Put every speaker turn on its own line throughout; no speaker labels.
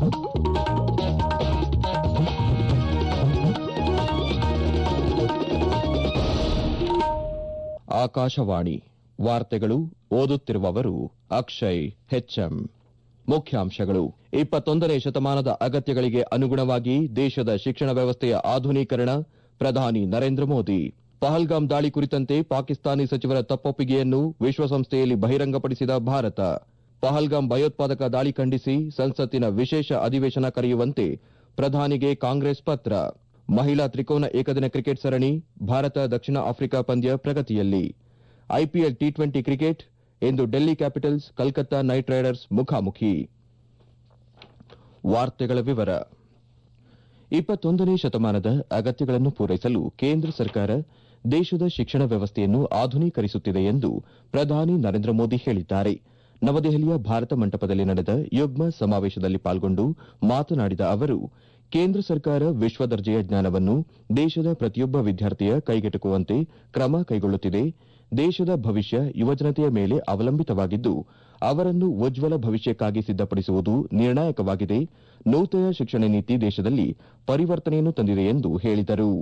ಆಕಾಶವಾಣಿ ವಾರ್ತೆಗಳು ಓದುತ್ತಿರುವವರು ಅಕ್ಷಯ್ ಹೆಚ್ಎಂ ಮುಖ್ಯಾಂಶಗಳು ಇಪ್ಪತ್ತೊಂದನೇ ಶತಮಾನದ ಅಗತ್ಯಗಳಿಗೆ ಅನುಗುಣವಾಗಿ ದೇಶದ ಶಿಕ್ಷಣ ವ್ಯವಸ್ಥೆಯ ಆಧುನೀಕರಣ ಪ್ರಧಾನಿ ನರೇಂದ್ರ ಮೋದಿ ಪಹಲ್ಗಾಮ್ ದಾಳಿ ಕುರಿತಂತೆ ಪಾಕಿಸ್ತಾನಿ ಸಚಿವರ ತಪ್ಪೊಪ್ಪಿಗೆಯನ್ನು ವಿಶ್ವಸಂಸ್ಥೆಯಲ್ಲಿ ಬಹಿರಂಗಪಡಿಸಿದ ಭಾರತ ಪಹಲ್ಗಾಮ್ ಭಯೋತ್ಪಾದಕ ದಾಳಿ ಖಂಡಿಸಿ ಸಂಸತ್ತಿನ ವಿಶೇಷ ಅಧಿವೇಶನ ಕರೆಯುವಂತೆ ಪ್ರಧಾನಿಗೆ ಕಾಂಗ್ರೆಸ್ ಪತ್ರ ಮಹಿಳಾ ತ್ರಿಕೋನ ಏಕದಿನ ಕ್ರಿಕೆಟ್ ಸರಣಿ ಭಾರತ ದಕ್ಷಿಣ ಆಫ್ರಿಕಾ ಪಂದ್ಯ ಪ್ರಗತಿಯಲ್ಲಿ ಐಪಿಎಲ್ ಟಿ ಟ್ವೆಂಟಿ ಕ್ರಿಕೆಟ್ ಇಂದು Delhi Capitals Calcutta Knight Riders ಮುಖಾಮುಖಿ ವಾರ್ತೆಗಳ ವಿವರ ಇಪ್ಪತ್ತೊಂದನೇ ಶತಮಾನದ ಅಗತ್ಯಗಳನ್ನು ಪೂರೈಸಲು ಕೇಂದ್ರ ಸರ್ಕಾರ ದೇಶದ ಶಿಕ್ಷಣ ವ್ಯವಸ್ಥೆಯನ್ನು ಆಧುನೀಕರಿಸುತ್ತಿದೆ ಎಂದು ಪ್ರಧಾನಿ ನರೇಂದ್ರ ಮೋದಿ ಹೇಳಿದ್ದಾರೆ ನವದೆಹಲಿಯ ಭಾರತ ಮಂಟಪದಲ್ಲಿ ನಡೆದ ಯುಗ್ಮ ಸಮಾವೇಶದಲ್ಲಿ ಪಾಲ್ಗೊಂಡು ಮಾತನಾಡಿದ ಅವರು ಕೇಂದ್ರ ಸರ್ಕಾರ ವಿಶ್ವದರ್ಜೆಯ ಜ್ಞಾನವನ್ನು ದೇಶದ ಪ್ರತಿಯೊಬ್ಬ ವಿದ್ಯಾರ್ಥಿಯ ಕೈಗೆಟುಕುವಂತೆ ಕ್ರಮ ಕೈಗೊಳ್ಳುತ್ತಿದೆ ದೇಶದ ಭವಿಷ್ಯ ಯುವಜನತೆಯ ಮೇಲೆ ಅವಲಂಬಿತವಾಗಿದ್ದು ಅವರನ್ನು ಉಜ್ವಲ ಭವಿಷ್ಯಕ್ಕಾಗಿ ಸಿದ್ದಪಡಿಸುವುದು ನಿರ್ಣಾಯಕವಾಗಿದೆ ನೂತನ ಶಿಕ್ಷಣ ನೀತಿ ದೇಶದಲ್ಲಿ ಪರಿವರ್ತನೆಯನ್ನು ತಂದಿದೆ ಎಂದು ಹೇಳಿದರು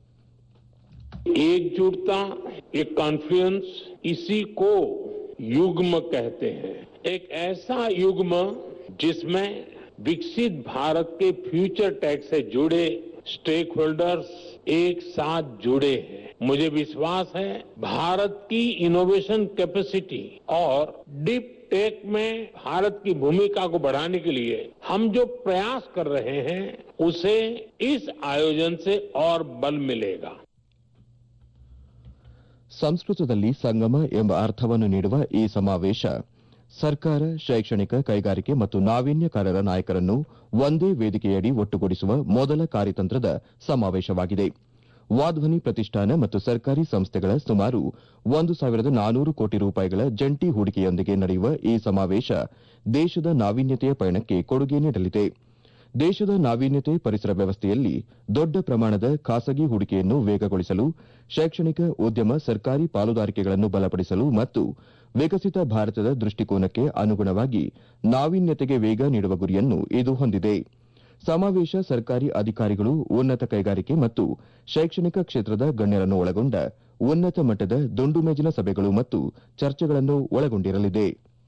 एकजुटता ये कॉन्फ्लुएंस इसी को युग्म कहते हैं एक ऐसा युग्म जिसमें विकसित भारत के फ्यूचर टेक से जुड़े स्टेक होल्डर्स एक साथ जुड़े हैं मुझे विश्वास है भारत की इनोवेशन कैपेसिटी और डीप टेक में भारत की भूमिका को बढ़ाने के लिए हम जो प्रयास कर रहे हैं उसे इस आयोजन से और बल मिलेगा
ಸಂಸ್ಕೃತದಲ್ಲಿ ಸಂಗಮ ಎಂಬ ಅರ್ಥವನ್ನು ನೀಡುವ ಈ ಸಮಾವೇಶ ಸರ್ಕಾರ ಶೈಕ್ಷಣಿಕ ಕೈಗಾರಿಕೆ ಮತ್ತು ನಾವೀನ್ಯಕಾರರ ನಾಯಕರನ್ನು ಒಂದೇ ವೇದಿಕೆಯಡಿ ಒಟ್ಟುಗೂಡಿಸುವ ಮೊದಲ ಕಾರ್ಯತಂತ್ರದ ಸಮಾವೇಶವಾಗಿದೆ ವಾಧ್ವನಿ ಪ್ರತಿಷ್ಠಾನ ಮತ್ತು ಸರ್ಕಾರಿ ಸಂಸ್ಥೆಗಳ ಸುಮಾರು ಒಂದು ಸಾವಿರದ ನಾನೂರು ಕೋಟಿ ರೂಪಾಯಿಗಳ ಜಂಟಿ ಹೂಡಿಕೆಯೊಂದಿಗೆ ನಡೆಯುವ ಈ ಸಮಾವೇಶ ದೇಶದ ನಾವೀನ್ಯತೆಯ ಪಯಣಕ್ಕೆ ಕೊಡುಗೆ ನೀಡಲಿದೆ ದೇಶದ ನಾವೀನ್ಯತೆ ಪರಿಸರ ವ್ಯವಸ್ಥೆಯಲ್ಲಿ ದೊಡ್ಡ ಪ್ರಮಾಣದ ಖಾಸಗಿ ಹೂಡಿಕೆಯನ್ನು ವೇಗಗೊಳಿಸಲು ಶೈಕ್ಷಣಿಕ ಉದ್ಯಮ ಸರ್ಕಾರಿ ಪಾಲುದಾರಿಕೆಗಳನ್ನು ಬಲಪಡಿಸಲು ಮತ್ತು ವಿಕಸಿತ ಭಾರತದ ದೃಷ್ಟಿಕೋನಕ್ಕೆ ಅನುಗುಣವಾಗಿ ನಾವೀನ್ಯತೆಗೆ ವೇಗ ನೀಡುವ ಗುರಿಯನ್ನು ಇದು ಹೊಂದಿದೆ ಸಮಾವೇಶ ಸರ್ಕಾರಿ ಅಧಿಕಾರಿಗಳು ಉನ್ನತ ಕೈಗಾರಿಕೆ ಮತ್ತು ಶೈಕ್ಷಣಿಕ ಕ್ಷೇತ್ರದ ಗಣ್ಯರನ್ನು ಒಳಗೊಂಡ ಉನ್ನತ ಮಟ್ಟದ ದುಂಡು ಮೇಜಿನ ಸಭೆಗಳು ಮತ್ತು ಚರ್ಚೆಗಳನ್ನು ಒಳಗೊಂಡಿರಲಿದೆ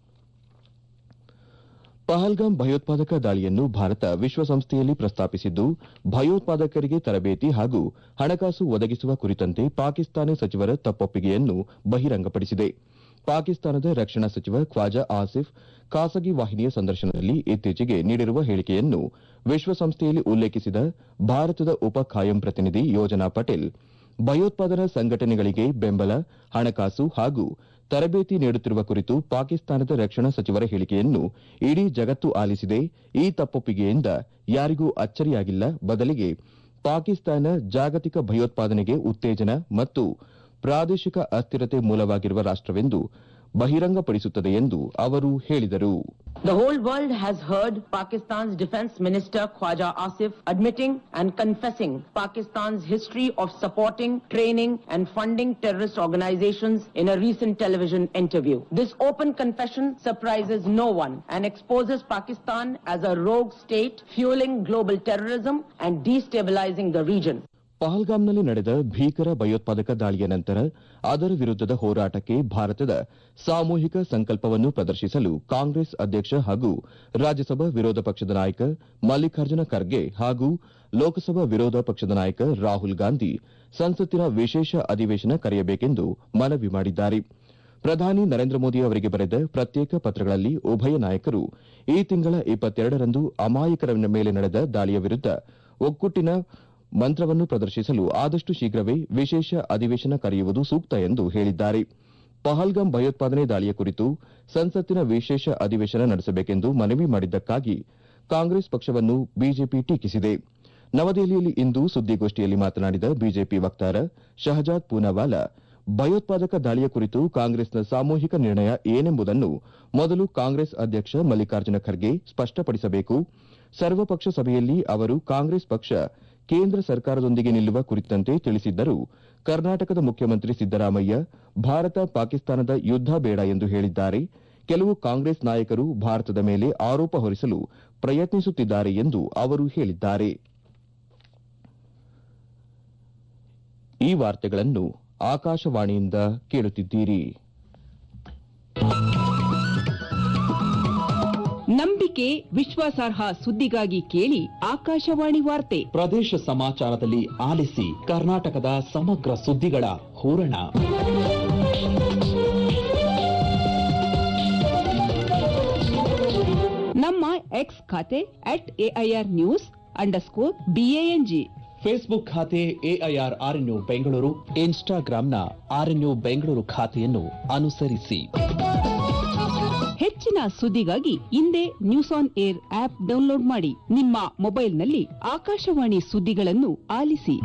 ಪಹಲ್ಗಾಮ್ ಭಯೋತ್ಪಾದಕ ದಾಳಿಯನ್ನು ಭಾರತ ವಿಶ್ವಸಂಸ್ಥೆಯಲ್ಲಿ ಪ್ರಸ್ತಾಪಿಸಿದ್ದು ಭಯೋತ್ಪಾದಕರಿಗೆ ತರಬೇತಿ ಹಾಗೂ ಹಣಕಾಸು ಒದಗಿಸುವ ಕುರಿತಂತೆ ಪಾಕಿಸ್ತಾನಿ ಸಚಿವರ ತಪ್ಪೊಪ್ಪಿಗೆಯನ್ನು ಬಹಿರಂಗಪಡಿಸಿದೆ ಪಾಕಿಸ್ತಾನದ ರಕ್ಷಣಾ ಸಚಿವ ಖ್ವಾಜಾ ಆಸಿಫ್ ಖಾಸಗಿ ವಾಹಿನಿಯ ಸಂದರ್ಶನದಲ್ಲಿ ಇತ್ತೀಚೆಗೆ ನೀಡಿರುವ ಹೇಳಿಕೆಯನ್ನು ವಿಶ್ವಸಂಸ್ಥೆಯಲ್ಲಿ ಉಲ್ಲೇಖಿಸಿದ ಭಾರತದ ಉಪ ಖಾಯಂ ಪ್ರತಿನಿಧಿ ಯೋಜನಾ ಪಟೇಲ್ ಭಯೋತ್ಪಾದನಾ ಸಂಘಟನೆಗಳಿಗೆ ಬೆಂಬಲ ಹಣಕಾಸು ಹಾಗೂ ತರಬೇತಿ ನೀಡುತ್ತಿರುವ ಕುರಿತು ಪಾಕಿಸ್ತಾನದ ರಕ್ಷಣಾ ಸಚಿವರ ಹೇಳಿಕೆಯನ್ನು ಇಡೀ ಜಗತ್ತು ಆಲಿಸಿದೆ ಈ ತಪ್ಪೊಪ್ಪಿಗೆಯಿಂದ ಯಾರಿಗೂ ಅಚ್ಚರಿಯಾಗಿಲ್ಲ ಬದಲಿಗೆ ಪಾಕಿಸ್ತಾನ ಜಾಗತಿಕ ಭಯೋತ್ಪಾದನೆಗೆ ಉತ್ತೇಜನ ಮತ್ತು ಪ್ರಾದೇಶಿಕ ಅಸ್ಥಿರತೆ ಮೂಲವಾಗಿರುವ ರಾಷ್ಟವೆಂದು ಬಹಿರಂಗಪಡಿಸುತ್ತದೆ ಎಂದು ಅವರು ಹೇಳಿದರು
The whole world has heard Pakistan's Defence Minister Khwaja Asif admitting and confessing Pakistan's history of supporting, training and funding terrorist organizations in a recent television interview. This open confession surprises no one and exposes Pakistan as a rogue state fueling global terrorism and destabilizing the region.
ಪಹಲ್ಗಾಮ್ನಲ್ಲಿ ನಡೆದ ಭೀಕರ ಭಯೋತ್ಪಾದಕ ದಾಳಿಯ ನಂತರ ಅದರ ವಿರುದ್ದದ ಹೋರಾಟಕ್ಕೆ ಭಾರತದ ಸಾಮೂಹಿಕ ಸಂಕಲ್ಪವನ್ನು ಪ್ರದರ್ಶಿಸಲು ಕಾಂಗ್ರೆಸ್ ಅಧ್ಯಕ್ಷ ಹಾಗೂ ರಾಜ್ಯಸಭಾ ವಿರೋಧ ಪಕ್ಷದ ನಾಯಕ ಮಲ್ಲಿಕಾರ್ಜುನ ಖರ್ಗೆ ಹಾಗೂ ಲೋಕಸಭಾ ವಿರೋಧ ಪಕ್ಷದ ನಾಯಕ ರಾಹುಲ್ ಗಾಂಧಿ ಸಂಸತ್ತಿನ ವಿಶೇಷ ಅಧಿವೇಶನ ಕರೆಯಬೇಕೆಂದು ಮನವಿ ಮಾಡಿದ್ದಾರೆ ಪ್ರಧಾನಿ ನರೇಂದ್ರ ಮೋದಿ ಅವರಿಗೆ ಬರೆದ ಪ್ರತ್ಯೇಕ ಪತ್ರಗಳಲ್ಲಿ ಉಭಯ ನಾಯಕರು ಈ ತಿಂಗಳ ಇಪ್ಪತ್ತೆರಡರಂದು ಅಮಾಯಕರ ಮೇಲೆ ನಡೆದ ದಾಳಿಯ ವಿರುದ್ದ ಒಕ್ಕೂಟಿನ ಮಂತ್ರವನ್ನು ಪ್ರದರ್ಶಿಸಲು ಆದಷ್ಟು ಶೀಘ್ರವೇ ವಿಶೇಷ ಅಧಿವೇಶನ ಕರೆಯುವುದು ಸೂಕ್ತ ಎಂದು ಹೇಳಿದ್ದಾರೆ ಪಹಲ್ಗಾಮ್ ಭಯೋತ್ಪಾದನೆ ದಾಳಿಯ ಕುರಿತು ಸಂಸತ್ತಿನ ವಿಶೇಷ ಅಧಿವೇಶನ ನಡೆಸಬೇಕೆಂದು ಮನವಿ ಮಾಡಿದ್ದಕ್ಕಾಗಿ ಕಾಂಗ್ರೆಸ್ ಪಕ್ಷವನ್ನು ಬಿಜೆಪಿ ಟೀಕಿಸಿದೆ ನವದೆಹಲಿಯಲ್ಲಿ ಇಂದು ಸುದ್ದಿಗೋಷ್ಠಿಯಲ್ಲಿ ಮಾತನಾಡಿದ ಬಿಜೆಪಿ ವಕ್ತಾರ ಶಹಜಾದ್ ಪೂನಾವಾಲಾ ಭಯೋತ್ಪಾದಕ ದಾಳಿಯ ಕುರಿತು ಕಾಂಗ್ರೆಸ್ನ ಸಾಮೂಹಿಕ ನಿರ್ಣಯ ಏನೆಂಬುದನ್ನು ಮೊದಲು ಕಾಂಗ್ರೆಸ್ ಅಧ್ಯಕ್ಷ ಮಲ್ಲಿಕಾರ್ಜುನ ಖರ್ಗೆ ಸ್ಪಷ್ಟಪಡಿಸಬೇಕು ಸರ್ವಪಕ್ಷ ಸಭೆಯಲ್ಲಿ ಅವರು ಕಾಂಗ್ರೆಸ್ ಪಕ್ಷ ಕೇಂದ್ರ ಸರ್ಕಾರದೊಂದಿಗೆ ನಿಲ್ಲುವ ಕುರಿತಂತೆ ತಿಳಿಸಿದ್ದರೂ ಕರ್ನಾಟಕದ ಮುಖ್ಯಮಂತ್ರಿ ಸಿದ್ದರಾಮಯ್ಯ ಭಾರತ ಪಾಕಿಸ್ತಾನದ ಯುದ್ದ ಬೇಡ ಎಂದು ಹೇಳಿದ್ದಾರೆ ಕೆಲವು ಕಾಂಗ್ರೆಸ್ ನಾಯಕರು ಭಾರತದ ಮೇಲೆ ಆರೋಪ ಹೊರಿಸಲು ಪ್ರಯತ್ನಿಸುತ್ತಿದ್ದಾರೆ ಎಂದು ಅವರು ಹೇಳಿದ್ದಾರೆ ಈ ವಾರ್ತೆಗಳನ್ನು ಆಕಾಶವಾಣಿಯಿಂದ ಕೇಳುತ್ತಿದ್ದೀರಿ
ನಂಬಿಕೆ ವಿಶ್ವಾಸಾರ್ಹ ಸುದ್ದಿಗಾಗಿ ಕೇಳಿ ಆಕಾಶವಾಣಿ ವಾರ್ತೆ
ಪ್ರದೇಶ ಸಮಾಚಾರದಲ್ಲಿ ಆಲಿಸಿ ಕರ್ನಾಟಕದ ಸಮಗ್ರ ಸುದ್ದಿಗಳ ಹೂರಣ
ನಮ್ಮ ಎಕ್ಸ್ ಖಾತೆ at AIR news underscore BANG
Facebook ಖಾತೆ ಎಐಆರ್ ಆರ್ಎನ್ಯು ಬೆಂಗಳೂರು ಇನ್ಸ್ಟಾಗ್ರಾಂನ ಆರ್ಎನ್ಯು ಬೆಂಗಳೂರು ಖಾತೆಯನ್ನು ಅನುಸರಿಸಿ
ಹೆಚ್ಚಿನ ಸುದ್ದಿಗಾಗಿ ಹಿಂದೆ news on air app download ಮಾಡಿ ನಿಮ್ಮ ಮೊಬೈಲ್ನಲ್ಲಿ ಆಕಾಶವಾಣಿ ಸುದ್ದಿಗಳನ್ನು ಆಲಿಸಿ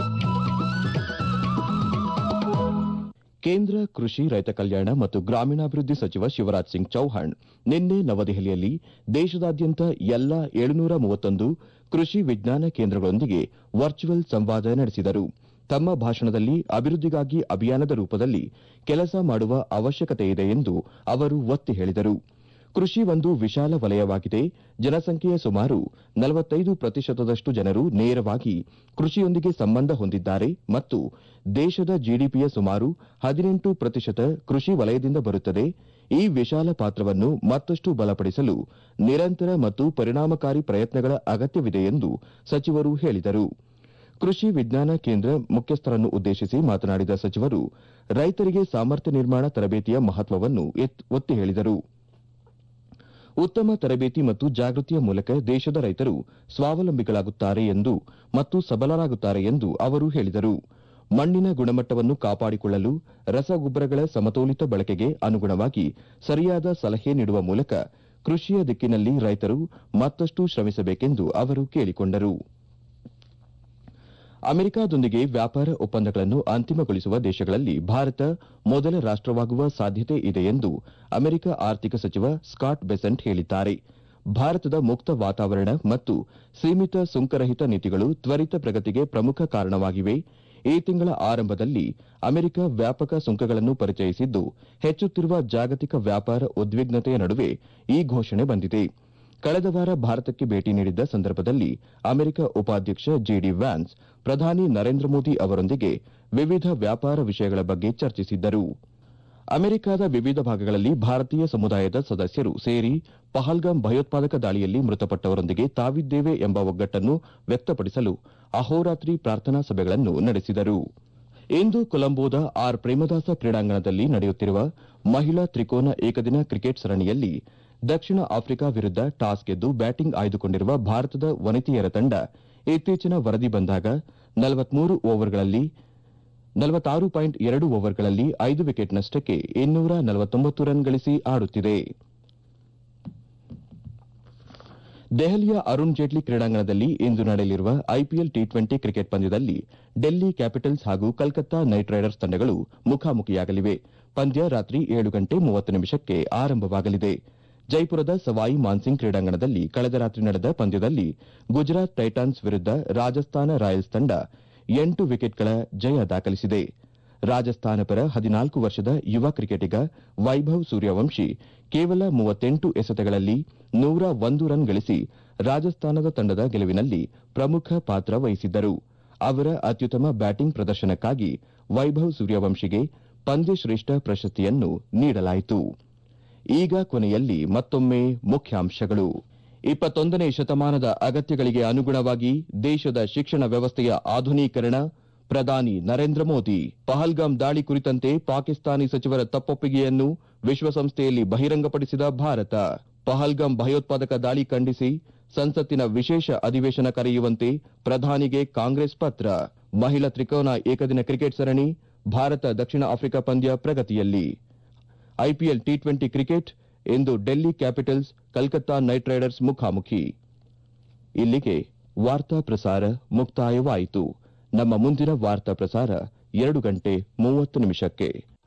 ಕೇಂದ್ರ ಕೃಷಿ ರೈತ ಕಲ್ಯಾಣ ಮತ್ತು ಗ್ರಾಮೀಣಾಭಿವೃದ್ಧಿ ಸಚಿವ ಶಿವರಾಜ್ ಸಿಂಗ್ ಚೌಹಾಣ್ ನಿನ್ನೆ ನವದೆಹಲಿಯಲ್ಲಿ ದೇಶದಾದ್ಯಂತ ಎಲ್ಲ ಏಳುನೂರ ಮೂವತ್ತೊಂದು ಕೃಷಿ ವಿಜ್ಞಾನ ಕೇಂದ್ರಗಳೊಂದಿಗೆ ವರ್ಚುವಲ್ ಸಂವಾದ ನಡೆಸಿದರು ತಮ್ಮ ಭಾಷಣದಲ್ಲಿ ಅಭಿವೃದ್ಧಿಗಾಗಿ ಅಭಿಯಾನದ ರೂಪದಲ್ಲಿ ಕೆಲಸ ಮಾಡುವ ಅವಶ್ಯಕತೆ ಇದೆ ಎಂದು ಅವರು ಒತ್ತಿ ಹೇಳಿದರು ಕೃಷಿ ಒಂದು ವಿಶಾಲ ವಲಯವಾಗಿದೆ ಜನಸಂಖ್ಯೆಯ ಸುಮಾರು ನಲವತ್ತೈದು ಪ್ರತಿಶತದಷ್ಟು ಜನರು ನೇರವಾಗಿ ಕೃಷಿಯೊಂದಿಗೆ ಸಂಬಂಧ ಹೊಂದಿದ್ದಾರೆ ಮತ್ತು ದೇಶದ ಜಿಡಿಪಿಯ ಸುಮಾರು ಹದಿನೆಂಟು ಪ್ರತಿಶತ ಕೃಷಿ ವಲಯದಿಂದ ಬರುತ್ತದೆ ಈ ವಿಶಾಲ ಪಾತ್ರವನ್ನು ಮತ್ತಷ್ಟು ಬಲಪಡಿಸಲು ನಿರಂತರ ಮತ್ತು ಪರಿಣಾಮಕಾರಿ ಪ್ರಯತ್ನಗಳ ಅಗತ್ಯವಿದೆ ಎಂದು ಸಚಿವರು ಹೇಳಿದರು ಕೃಷಿ ವಿಜ್ಞಾನ ಕೇಂದ್ರ ಮುಖ್ಯಸ್ಥರನ್ನು ಉದ್ದೇಶಿಸಿ ಮಾತನಾಡಿದ ಸಚಿವರು ರೈತರಿಗೆ ಸಾಮರ್ಥ್ಯ ನಿರ್ಮಾಣ ತರಬೇತಿಯ ಮಹತ್ವವನ್ನು ಎತ್- ಒತ್ತಿ ಹೇಳಿದರು ಉತ್ತಮ ತರಬೇತಿ ಮತ್ತು ಜಾಗೃತಿಯ ಮೂಲಕ ದೇಶದ ರೈತರು ಸ್ವಾವಲಂಬಿಗಳಾಗುತ್ತಾರೆ ಎಂದು ಮತ್ತು ಸಬಲರಾಗುತ್ತಾರೆ ಎಂದು ಅವರು ಹೇಳಿದರು ಮಣ್ಣಿನ ಗುಣಮಟ್ಟವನ್ನು ಕಾಪಾಡಿಕೊಳ್ಳಲು ರಸಗೊಬ್ಬರಗಳ ಸಮತೋಲಿತ ಬಳಕೆಗೆ ಅನುಗುಣವಾಗಿ ಸರಿಯಾದ ಸಲಹೆ ನೀಡುವ ಮೂಲಕ ಕೃಷಿಯ ದಿಕ್ಕಿನಲ್ಲಿ ರೈತರು ಮತ್ತಷ್ಟು ಶ್ರಮಿಸಬೇಕೆಂದು ಅವರು ಕೇಳಿಕೊಂಡರು ಅಮೆರಿಕದೊಂದಿಗೆ ವ್ಯಾಪಾರ ಒಪ್ಪಂದಗಳನ್ನು ಅಂತಿಮಗೊಳಿಸುವ ದೇಶಗಳಲ್ಲಿ ಭಾರತ ಮೊದಲ ರಾಷ್ಟವಾಗುವ ಸಾಧ್ಯತೆ ಇದೆ ಎಂದು ಅಮೆರಿಕ ಆರ್ಥಿಕ ಸಚಿವ ಸ್ಕಾಟ್ ಬೆಸೆಂಟ್ ಹೇಳಿದ್ದಾರೆ ಭಾರತದ ಮುಕ್ತ ವಾತಾವರಣ ಮತ್ತು ಸೀಮಿತ ಸುಂಕರಹಿತ ನೀತಿಗಳು ತ್ವರಿತ ಪ್ರಗತಿಗೆ ಪ್ರಮುಖ ಕಾರಣವಾಗಿವೆ ಈ ತಿಂಗಳ ಆರಂಭದಲ್ಲಿ ಅಮೆರಿಕ ವ್ಯಾಪಕ ಸುಂಕಗಳನ್ನು ಪರಿಚಯಿಸಿದ್ದು ಹೆಚ್ಚುತ್ತಿರುವ ಜಾಗತಿಕ ವ್ಯಾಪಾರ ಉದ್ವಿಗ್ನತೆಯ ನಡುವೆ ಈ ಘೋಷಣೆ ಬಂದಿದೆ ಕಳೆದ ವಾರ ಭಾರತಕ್ಕೆ ಭೇಟಿ ನೀಡಿದ್ದ ಸಂದರ್ಭದಲ್ಲಿ ಅಮೆರಿಕ ಉಪಾಧ್ಯಕ್ಷ ಜಿಡಿ ವ್ಯಾನ್ಸ್ ಪ್ರಧಾನಿ ನರೇಂದ್ರ ಮೋದಿ ಅವರೊಂದಿಗೆ ವಿವಿಧ ವ್ಯಾಪಾರ ವಿಷಯಗಳ ಬಗ್ಗೆ ಚರ್ಚಿಸಿದ್ದರು ಅಮೆರಿಕದ ವಿವಿಧ ಭಾಗಗಳಲ್ಲಿ ಭಾರತೀಯ ಸಮುದಾಯದ ಸದಸ್ಯರು ಸೇರಿ ಪಹಲ್ಗಾಮ್ ಭಯೋತ್ಪಾದಕ ದಾಳಿಯಲ್ಲಿ ಮೃತಪಟ್ಟವರೊಂದಿಗೆ ತಾವಿದ್ದೇವೆ ಎಂಬ ಒಗ್ಗಟ್ಟನ್ನು ವ್ಯಕ್ತಪಡಿಸಲು ಅಹೋರಾತ್ರಿ ಪ್ರಾರ್ಥನಾ ಸಭೆಗಳನ್ನು ನಡೆಸಿದರು ಇಂದು ಕೊಲಂಬೋದ ಆರ್ ಪ್ರೇಮದಾಸ ಕ್ರೀಡಾಂಗಣದಲ್ಲಿ ನಡೆಯುತ್ತಿರುವ ಮಹಿಳಾ ತ್ರಿಕೋನ ಏಕದಿನ ಕ್ರಿಕೆಟ್ ಸರಣಿಯಲ್ಲಿ ದಕ್ಷಿಣ ಆಫ್ರಿಕಾ ವಿರುದ್ಧ ಟಾಸ್ ಗೆದ್ದು ಬ್ಯಾಟಿಂಗ್ ಆಯ್ದುಕೊಂಡಿರುವ ಭಾರತದ ವನಿತೆಯರ ತಂಡ ಇತ್ತೀಚಿನ ವರದಿ ಬಂದಾಗ ನಲವತ್ಮೂರು ಓವರ್ಗಳಲ್ಲಿ ನಲವತ್ತಾರು ಪಾಯಿಂಟ್ ಎರಡು ಓವರ್ಗಳಲ್ಲಿ ಐದು ವಿಕೆಟ್ ನಷ್ಟಕ್ಕೆ ಇನ್ನೂರ ನಲವತ್ತೊಂಬತ್ತು ರನ್ ಗಳಿಸಿ ಆಡುತ್ತಿದೆ ದೆಹಲಿಯ ಅರುಣ್ ಜೇಟ್ಲಿ ಕ್ರೀಡಾಂಗಣದಲ್ಲಿ ಇಂದು ನಡೆಯಲಿರುವ ಐಪಿಎಲ್ ಟಿ ಟ್ವೆಂಟಿ ಕ್ರಿಕೆಟ್ ಪಂದ್ಯದಲ್ಲಿ ಡೆಲ್ಲಿ ಕ್ಯಾಪಿಟಲ್ಸ್ ಹಾಗೂ ಕಲ್ಕತ್ತಾ ನೈಟ್ ರೈಡರ್ಸ್ ತಂಡಗಳು ಮುಖಾಮುಖಿಯಾಗಲಿವೆ ಪಂದ್ಯ ರಾತ್ರಿ ಏಳು ಗಂಟೆ ಮೂವತ್ತು ನಿಮಿಷಕ್ಕೆ ಆರಂಭವಾಗಲಿದೆ ಜೈಪುರದ ಸವಾಯಿ ಮಾನ್ಸಿಂಗ್ ಕ್ರೀಡಾಂಗಣದಲ್ಲಿ ಕಳೆದ ರಾತ್ರಿ ನಡೆದ ಪಂದ್ಯದಲ್ಲಿ ಗುಜರಾತ್ ಟೈಟಾನ್ಸ್ ವಿರುದ್ಧ ರಾಜಸ್ಥಾನ ರಾಯಲ್ಸ್ ತಂಡ ಎಂಟು ವಿಕೆಟ್ಗಳ ಜಯ ದಾಖಲಿಸಿದೆ ರಾಜಸ್ಥಾನ ಪರ ಹದಿನಾಲ್ಕು ವರ್ಷದ ಯುವ ಕ್ರಿಕೆಟಿಗ ವೈಭವ್ ಸೂರ್ಯವಂಶಿ ಕೇವಲ ಮೂವತ್ತೆಂಟು ಎಸೆತಗಳಲ್ಲಿ ನೂರ ಒಂದು ರನ್ ಗಳಿಸಿ ರಾಜಸ್ಥಾನದ ತಂಡದ ಗೆಲುವಿನಲ್ಲಿ ಪ್ರಮುಖ ಪಾತ್ರ ವಹಿಸಿದ್ದರು ಅವರ ಅತ್ಯುತ್ತಮ ಬ್ಯಾಟಿಂಗ್ ಪ್ರದರ್ಶನಕ್ಕಾಗಿ ವೈಭವ್ ಸೂರ್ಯವಂಶಿಗೆ ಪಂದ್ಯಶ್ರೇಷ್ಠ ಪ್ರಶಸ್ತಿಯನ್ನು ನೀಡಲಾಯಿತು ಈಗ ಕೊನೆಯಲ್ಲಿ ಮತ್ತೊಮ್ಮೆ ಮುಖ್ಯಾಂಶಗಳು ಇಪ್ಪತ್ತೊಂದನೇ ಶತಮಾನದ ಅಗತ್ಯಗಳಿಗೆ ಅನುಗುಣವಾಗಿ ದೇಶದ ಶಿಕ್ಷಣ ವ್ಯವಸ್ಥೆಯ ಆಧುನೀಕರಣ ಪ್ರಧಾನಿ ನರೇಂದ್ರ ಮೋದಿ ಪಹಲ್ಗಾಮ್ ದಾಳಿ ಕುರಿತಂತೆ ಪಾಕಿಸ್ತಾನಿ ಸಚಿವರ ತಪ್ಪೊಪ್ಪಿಗೆಯನ್ನು ವಿಶ್ವಸಂಸ್ಥೆಯಲ್ಲಿ ಬಹಿರಂಗಪಡಿಸಿದ ಭಾರತ ಪಹಲ್ಗಾಮ್ ಭಯೋತ್ಪಾದಕ ದಾಳಿ ಖಂಡಿಸಿ ಸಂಸತ್ತಿನ ವಿಶೇಷ ಅಧಿವೇಶನ ಕರೆಯುವಂತೆ ಪ್ರಧಾನಿಗೆ ಕಾಂಗ್ರೆಸ್ ಪತ್ರ ಮಹಿಳಾ ತ್ರಿಕೋನ ಏಕದಿನ ಕ್ರಿಕೆಟ್ ಸರಣಿ ಭಾರತ ದಕ್ಷಿಣ ಆಫ್ರಿಕಾ ಪಂದ್ಯ ಪ್ರಗತಿಯಲ್ಲಿ ಐಪಿಎಲ್ ಟಿ ಟ್ವೆಂಟಿ ಕ್ರಿಕೆಟ್ ಇಂದು Delhi Capitals Calcutta Knight Riders ಮುಖಾಮುಖಿ ಇಲ್ಲಿಗೆ ವಾರ್ತಾ ಪ್ರಸಾರ ಮುಕ್ತಾಯವಾಯಿತು ನಮ್ಮ ಮುಂದಿನ ವಾರ್ತಾ ಪ್ರಸಾರ ಎರಡು ಗಂಟೆ ಮೂವತ್ತು ನಿಮಿಷಕ್ಕೆ